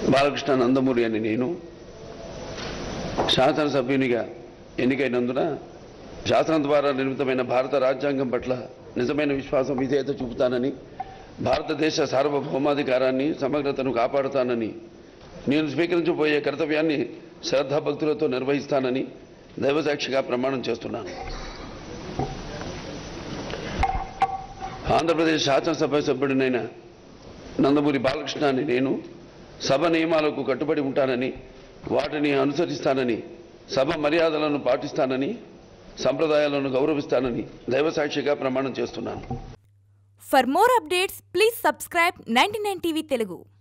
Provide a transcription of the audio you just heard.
బాలకృష్ణ నందమూరి అని నేను శాసనసభ్యునిగా ఎన్నికైనందున శాసనం ద్వారా నిర్మితమైన భారత రాజ్యాంగం పట్ల నిజమైన విశ్వాసం విధేయత చూపుతానని భారతదేశ సార్వభౌమాధికారాన్ని సమగ్రతను కాపాడుతానని నేను స్వీకరించబోయే కర్తవ్యాన్ని శ్రద్ధాభక్తులతో నిర్వహిస్తానని దైవసాక్షిగా ప్రమాణం చేస్తున్నాను ఆంధ్రప్రదేశ్ శాసనసభ సభ్యుడినైన నందమూరి బాలకృష్ణ అని నేను సభ నియమాలకు కట్టుబడి ఉంటానని వాటిని అనుసరిస్తానని సభ మర్యాదలను పాటిస్తానని సంప్రదాయాలను గౌరవిస్తానని దైవసాక్షిగా ప్రమాణం చేస్తున్నాను For more updates, please subscribe 99 TV Telugu.